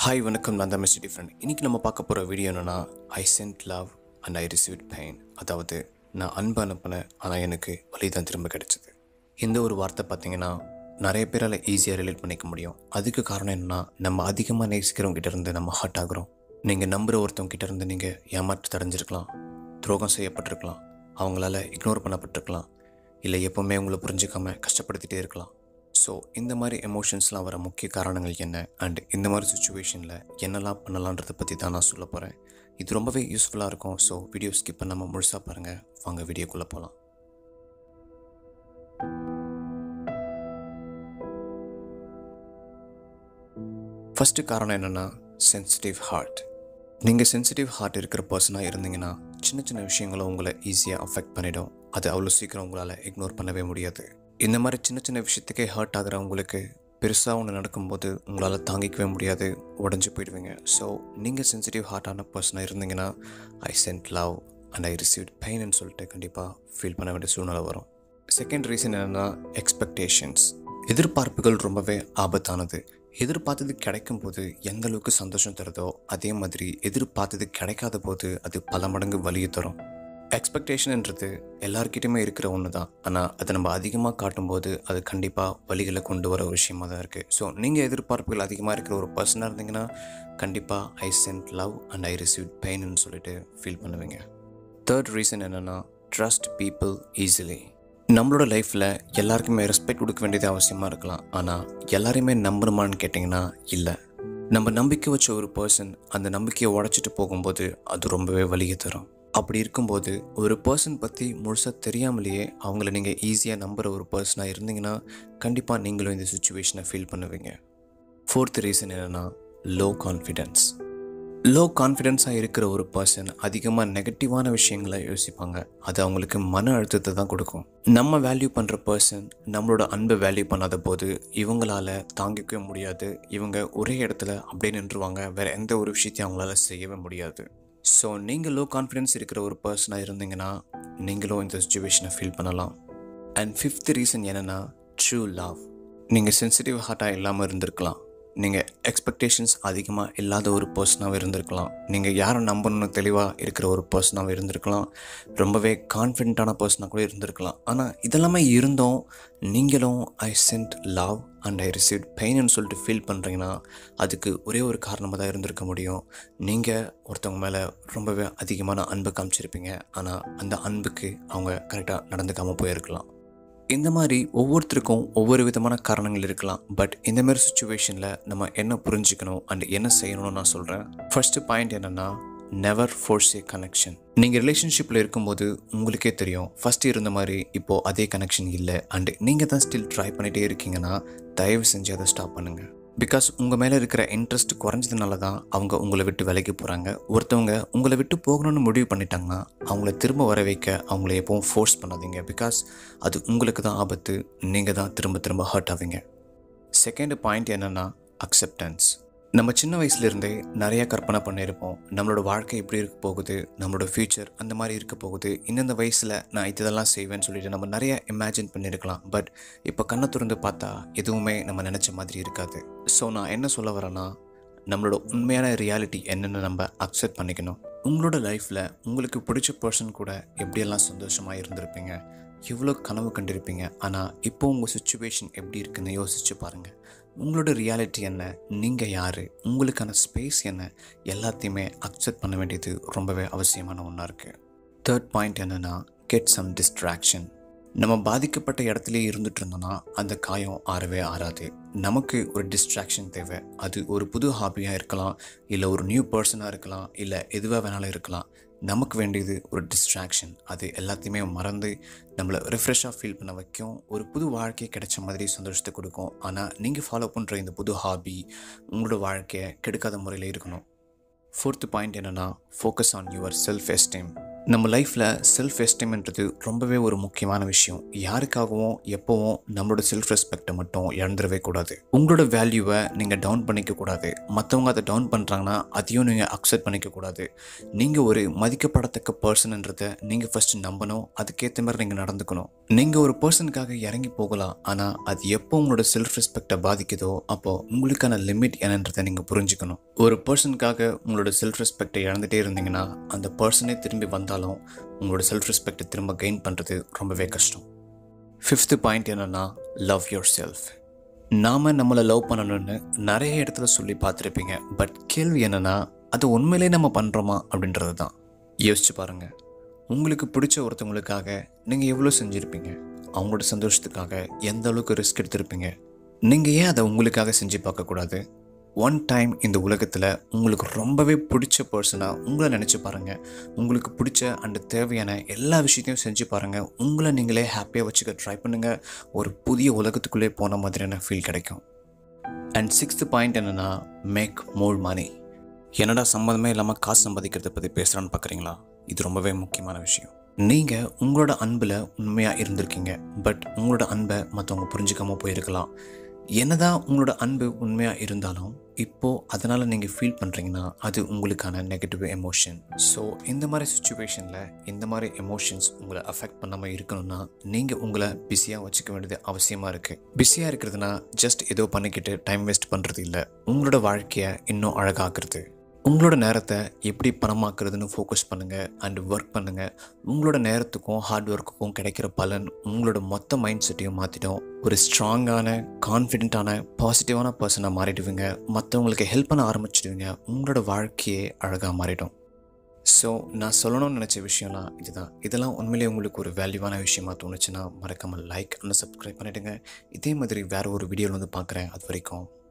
hi வணக்கம் நான் தான் மிஸ்டர் டிஃப்ரெண்ட் இன்றைக்கி நம்ம பார்க்க போகிற வீடியோ என்னென்னா I sent love and I received pain அதாவது நான் அன்பு அனுப்பினேன் ஆனால் எனக்கு வழி தான் திரும்ப கிடைச்சது இந்த ஒரு வார்த்தை பார்த்தீங்கன்னா நிறைய பேரால் ஈஸியாக ரிலேட் பண்ணிக்க முடியும் அதுக்கு காரணம் என்னென்னா நம்ம அதிகமாக நேசிக்கிறவங்க கிட்ட இருந்து நம்ம ஹர்ட் ஆகுறோம் நீங்கள் நம்புகிற ஒருத்தவங்க கிட்ட இருந்து நீங்கள் ஏமாற்று தடைஞ்சிருக்கலாம் துரோகம் செய்யப்பட்டிருக்கலாம் அவங்களால இக்னோர் பண்ணப்பட்டிருக்கலாம் இல்லை எப்போவுமே உங்களை புரிஞ்சுக்காம கஷ்டப்படுத்திட்டே இருக்கலாம் ஸோ இந்த மாதிரி எமோஷன்ஸ்லாம் வர முக்கிய காரணங்கள் என்ன அண்ட் இந்த மாதிரி சுச்சுவேஷனில் என்னெல்லாம் பண்ணலான்றதை பற்றி தான் நான் சொல்ல போகிறேன் இது ரொம்பவே யூஸ்ஃபுல்லாக இருக்கும் ஸோ வீடியோ ஸ்கிப் பண்ணாமல் முழுசாக பாருங்கள் வாங்க வீடியோக்குள்ளே போகலாம் ஃபஸ்ட்டு காரணம் என்னென்னா சென்சிட்டிவ் ஹார்ட் நீங்கள் சென்சிட்டிவ் ஹார்ட் இருக்கிற பர்சனாக இருந்தீங்கன்னா சின்ன சின்ன விஷயங்களும் உங்களை ஈஸியாக அஃபெக்ட் பண்ணிடும் அது அவ்வளோ சீக்கிரம் உங்களால் இக்னோர் பண்ணவே முடியாது இந்த மாதிரி சின்ன சின்ன விஷயத்துக்கே ஹர்ட் ஆகிற உங்களுக்கு பெருசாக ஒன்று நடக்கும்போது உங்களால் தாங்கிக்கவே முடியாது உடஞ்சி போயிடுவீங்க ஸோ நீங்கள் சென்சிட்டிவ் ஹார்ட்டான பர்சனாக இருந்தீங்கன்னா I sent love and I received பெயின்னு சொல்லிட்டு கண்டிப்பாக ஃபீல் பண்ண வேண்டிய சூழ்நிலை வரும் செகண்ட் ரீசன் என்னென்னா எக்ஸ்பெக்டேஷன்ஸ் எதிர்பார்ப்புகள் ரொம்பவே ஆபத்தானது எதிர்பார்த்தது கிடைக்கும் போது எந்த அளவுக்கு சந்தோஷம் தருதோ அதே மாதிரி எதிர்பார்த்தது கிடைக்காத போது அது பல மடங்கு வலியை தரும் எக்ஸ்பெக்டேஷன்ன்றது எல்லார்கிட்டையுமே இருக்கிற ஒன்று தான் ஆனால் அதை நம்ம அதிகமாக காட்டும்போது அது கண்டிப்பாக வழிகளை கொண்டு வர ஒரு விஷயமா தான் இருக்குது ஸோ நீங்கள் எதிர்பார்ப்புகள் அதிகமாக இருக்கிற ஒரு பர்சனாக இருந்தீங்கன்னா கண்டிப்பாக I sent love and I receive பெயின்னு சொல்லிட்டு ஃபீல் பண்ணுவீங்க தேர்ட் ரீசன் என்னென்னா ட்ரஸ்ட் பீப்புள் ஈஸிலி நம்மளோட லைஃப்பில் எல்லாருக்குமே ரெஸ்பெக்ட் கொடுக்க வேண்டியது அவசியமாக இருக்கலாம் ஆனால் எல்லாரையுமே நம்பணுமான்னு கேட்டிங்கன்னா இல்லை நம்ம நம்பிக்கை வச்ச ஒரு பர்சன் அந்த நம்பிக்கையை உடச்சிட்டு போகும்போது அது ரொம்பவே வலியை தரும் அப்படி இருக்கும்போது ஒரு பர்சன் பற்றி முழுசாக தெரியாமலேயே அவங்கள நீங்கள் ஈஸியாக நம்புகிற ஒரு பர்சனாக இருந்தீங்கன்னா கண்டிப்பாக நீங்களும் இந்த சுச்சுவேஷனை ஃபீல் பண்ணுவீங்க ஃபோர்த் ரீசன் என்னென்னா லோ கான்ஃபிடென்ஸ் லோ கான்ஃபிடென்ஸாக இருக்கிற ஒரு பர்சன் அதிகமாக நெகட்டிவான விஷயங்களை யோசிப்பாங்க அது அவங்களுக்கு மன அழுத்தத்தை தான் கொடுக்கும் நம்ம வேல்யூ பண்ணுற பர்சன் நம்மளோட அன்பை வேல்யூ பண்ணாத போது இவங்களால தாங்கிக்கவே முடியாது இவங்க ஒரே இடத்துல அப்படியே நின்றுவாங்க வேறு எந்த ஒரு விஷயத்தையும் அவங்களால செய்யவே முடியாது ஸோ நீங்கள் லோ கான்ஃபிடென்ஸ் இருக்கிற ஒரு பர்சனாக இருந்தீங்கன்னா நீங்களும் இந்த சுச்சுவேஷனை ஃபீல் பண்ணலாம் அண்ட் ஃபிஃப்த் ரீசன் என்னென்னா ட்ரூ லவ் நீங்கள் சென்சிட்டிவ் ஹார்ட்டாக இல்லாமல் இருந்திருக்கலாம் நீங்கள் எக்ஸ்பெக்டேஷன்ஸ் அதிகமாக இல்லாத ஒரு பர்சனாகவும் இருந்திருக்கலாம் நீங்கள் யாரை நம்பணும்னு தெளிவாக இருக்கிற ஒரு பர்சனாகவும் இருந்திருக்கலாம் ரொம்பவே கான்ஃபிடென்ட்டான பர்சனாக கூட இருந்திருக்கலாம் ஆனால் இதெல்லாமே இருந்தும் நீங்களும் I sent love and I receive பெயின்னு சொல்லிட்டு ஃபீல் பண்ணுறீங்கன்னா அதுக்கு ஒரே ஒரு காரணமாக தான் இருந்திருக்க முடியும் நீங்கள் ஒருத்தவங்க மேலே ரொம்பவே அதிகமான அன்பு காமிச்சிருப்பீங்க ஆனால் அந்த அன்புக்கு அவங்க கரெக்டாக நடந்துக்காமல் போயிருக்கலாம் இந்த மாதிரி ஒவ்வொருத்தருக்கும் ஒவ்வொரு விதமான காரணங்கள் இருக்கலாம் பட் இந்த மாதிரி சுச்சுவேஷனில் நம்ம என்ன புரிஞ்சுக்கணும் அண்ட் என்ன செய்யணும்னு நான் சொல்கிறேன் ஃபர்ஸ்ட் பாயிண்ட் என்னென்னா நெவர் ஃபோர்ஸ் ஏ கனெக்ஷன் நீங்கள் ரிலேஷன்ஷிப்பில் இருக்கும்போது உங்களுக்கே தெரியும் ஃபஸ்ட்டு இருந்த மாதிரி இப்போது அதே கனெக்ஷன் இல்லை அண்ட் நீங்கள் தான் ஸ்டில் ட்ரை பண்ணிகிட்டே இருக்கீங்கன்னா தயவு செஞ்சு அதை ஸ்டாப் பண்ணுங்கள் பிகாஸ் உங்கள் மேலே இருக்கிற இன்ட்ரெஸ்ட் குறைஞ்சதுனால தான் அவங்க உங்களை விட்டு விலைக்கு போகிறாங்க ஒருத்தவங்க உங்களை விட்டு போகணும்னு முடிவு பண்ணிட்டாங்கன்னா அவங்கள திரும்ப வர வைக்க அவங்கள எப்பவும் ஃபோர்ஸ் பண்ணாதீங்க பிகாஸ் அது உங்களுக்கு தான் ஆபத்து நீங்கள் தான் திரும்ப திரும்ப ஹர்ட் ஆவீங்க செகண்ட் பாயிண்ட் என்னென்னா அக்செப்டன்ஸ் நம்ம சின்ன வயசுலேருந்தே நிறைய கற்பனை பண்ணியிருப்போம் நம்மளோட வாழ்க்கை எப்படி இருக்க போகுது நம்மளோட ஃப்யூச்சர் அந்த மாதிரி இருக்க போகுது இந்தந்த வயசில் நான் இதெல்லாம் செய்வேன்னு சொல்லிட்டு நம்ம நிறைய இமேஜின் பண்ணியிருக்கலாம் பட் இப்போ கண்ணை திறந்து பார்த்தா எதுவுமே நம்ம நினச்ச மாதிரி இருக்காது ஸோ நான் என்ன சொல்ல வரேன்னா நம்மளோட உண்மையான ரியாலிட்டி என்னென்னு நம்ம அக்செப்ட் பண்ணிக்கணும் உங்களோட லைஃப்பில் உங்களுக்கு பிடிச்ச பர்சன் கூட எப்படியெல்லாம் சந்தோஷமாக இருந்திருப்பீங்க எவ்வளோ கனவு கண்டிருப்பீங்க ஆனால் இப்போ உங்கள் சுச்சுவேஷன் எப்படி இருக்குன்னு யோசிச்சு பாருங்கள் உங்களோட ரியாலிட்டி என்ன நீங்கள் யார் உங்களுக்கான ஸ்பேஸ் என்ன எல்லாத்தையுமே அக்செப்ட் பண்ண வேண்டியது ரொம்பவே அவசியமான ஒன்றா இருக்குது தேர்ட் பாயிண்ட் என்னென்னா கெட் சம் டிஸ்ட்ராக்ஷன் நம்ம பாதிக்கப்பட்ட இடத்துல இருந்துட்டு இருந்தோம்னா அந்த காயம் ஆறவே ஆறாது நமக்கு ஒரு டிஸ்ட்ராக்ஷன் தேவை அது ஒரு புது ஹாபியாக இருக்கலாம் இல்லை ஒரு நியூ பர்சனாக இருக்கலாம் இல்லை எதுவாக வேணாலும் இருக்கலாம் நமக்கு வேண்டியது ஒரு டிஸ்ட்ராக்ஷன் அது எல்லாத்தையுமே மறந்து நம்மளை ரிஃப்ரெஷ்ஷாக ஃபீல் பண்ண வைக்கும் ஒரு புது வாழ்க்கையை கிடைச்ச மாதிரி சந்தோஷத்தை கொடுக்கும் ஆனால் நீங்கள் ஃபாலோ பண்ணுற இந்த புது ஹாபி உங்களோட வாழ்க்கையை கெடுக்காத முறையில் இருக்கணும் ஃபோர்த்து பாயிண்ட் என்னென்னா focus on your self esteem நம்ம லைஃப்பில் செல்ஃப் எஸ்டீம்ன்றது ரொம்பவே ஒரு முக்கியமான விஷயம் யாருக்காகவும் எப்போவும் நம்மளோட செல்ஃப் ரெஸ்பெக்டை மட்டும் இழந்துடவே கூடாது உங்களோட வேல்யூவை நீங்கள் டவுன் பண்ணிக்க கூடாது மற்றவங்க அதை டவுன் பண்ணுறாங்கன்னா அதையும் நீங்கள் அக்செப்ட் பண்ணிக்க கூடாது நீங்கள் ஒரு மதிக்கப்படத்தக்க பர்சன்ன்றதை நீங்கள் ஃபஸ்ட்டு நம்பணும் அதுக்கேற்ற மாதிரி நீங்கள் நடந்துக்கணும் நீங்கள் ஒரு பர்சனுக்காக இறங்கி போகலாம் ஆனால் அது எப்போ உங்களோட செல்ஃப் ரெஸ்பெக்டை பாதிக்குதோ அப்போ உங்களுக்கான லிமிட் என்னன்றதை நீங்கள் புரிஞ்சுக்கணும் ஒரு பர்சனுக்காக உங்களோட செல்ஃப் ரெஸ்பெக்டை இழந்துட்டே இருந்தீங்கன்னா அந்த பர்சனே திரும்பி வந்தாலும் உங்களோட செல்ஃப் ரெஸ்பெக்டை திரும்ப கெயின் பண்ணுறது ரொம்பவே கஷ்டம் ஃபிஃப்த்து பாயிண்ட் என்னென்னா லவ் யோர் செல்ஃப் நாம் நம்மளை லவ் பண்ணணும்னு நிறைய இடத்துல சொல்லி பார்த்துருப்பீங்க பட் கேள்வி என்னென்னா அது உண்மையிலே நம்ம பண்ணுறோமா அப்படின்றது தான் யோசிச்சு பாருங்கள் உங்களுக்கு பிடிச்ச ஒருத்தவங்களுக்காக நீங்கள் எவ்வளோ செஞ்சுருப்பீங்க அவங்களோட சந்தோஷத்துக்காக எந்த அளவுக்கு ரிஸ்க் எடுத்திருப்பீங்க நீங்கள் ஏன் அதை உங்களுக்காக செஞ்சு பார்க்கக்கூடாது ஒன் டைம் இந்த உலகத்தில் உங்களுக்கு ரொம்பவே பிடிச்ச பர்சனாக உங்களை நினச்சி பாருங்கள் உங்களுக்கு பிடிச்ச அண்ட் தேவையான எல்லா விஷயத்தையும் செஞ்சு பாருங்கள் உங்களை நீங்களே ஹாப்பியாக வச்சுக்க ட்ரை பண்ணுங்கள் ஒரு புதிய உலகத்துக்குள்ளே போன மாதிரியான ஃபீல் கிடைக்கும் அண்ட் சிக்ஸ்த்து பாயிண்ட் என்னென்னா மேக் மோர் மணி என்னடா சம்மந்தமே இல்லாமல் காசு சம்பாதிக்கிறத பற்றி பேசுகிறான்னு பார்க்குறீங்களா இது ரொம்பவே முக்கியமான விஷயம் நீங்கள் உங்களோட அன்பில் உண்மையாக இருந்திருக்கீங்க பட் உங்களோட அன்பை மற்றவங்க புரிஞ்சுக்காமல் போயிருக்கலாம் என்னதான் உங்களோட அன்பு உண்மையாக இருந்தாலும் இப்போது அதனால் நீங்கள் ஃபீல் பண்ணுறீங்கன்னா அது உங்களுக்கான நெகட்டிவ் எமோஷன் ஸோ இந்த மாதிரி சுச்சுவேஷனில் இந்த மாதிரி எமோஷன்ஸ் உங்களை அஃபெக்ட் பண்ணாமல் இருக்கணும்னா நீங்கள் உங்களை பிஸியாக வச்சுக்க வேண்டியது அவசியமாக இருக்குது பிஸியாக இருக்கிறதுனா ஜஸ்ட் ஏதோ பண்ணிக்கிட்டு டைம் வேஸ்ட் பண்ணுறது இல்லை உங்களோட வாழ்க்கையை இன்னும் அழகாக்குறது உங்களோட நேரத்தை எப்படி பணமாக்குறதுன்னு ஃபோக்கஸ் பண்ணுங்கள் அண்ட் ஒர்க் பண்ணுங்கள் உங்களோட நேரத்துக்கும் ஹார்ட் ஒர்க்குக்கும் கிடைக்கிற பலன் உங்களோட மொத்த மைண்ட் செட்டையும் மாற்றிடும் ஒரு ஸ்ட்ராங்கான கான்ஃபிடென்ட்டான பாசிட்டிவான பர்சனாக மாறிடுவீங்க மற்றவங்களுக்கு ஹெல்ப் பண்ண ஆரம்பிச்சிடுவீங்க உங்களோட வாழ்க்கையே அழகாக மாறிடும் ஸோ நான் சொல்லணும்னு நினச்ச விஷயம்லாம் இதுதான் இதெல்லாம் உண்மையிலேயே உங்களுக்கு ஒரு வேல்யூவான விஷயமா தோணுச்சுன்னா மறக்காமல் லைக் அண்ட் சப்ஸ்கிரைப் பண்ணிவிடுங்க இதே மாதிரி வேறு ஒரு வீடியோவில் வந்து பார்க்குறேன் அது வரைக்கும்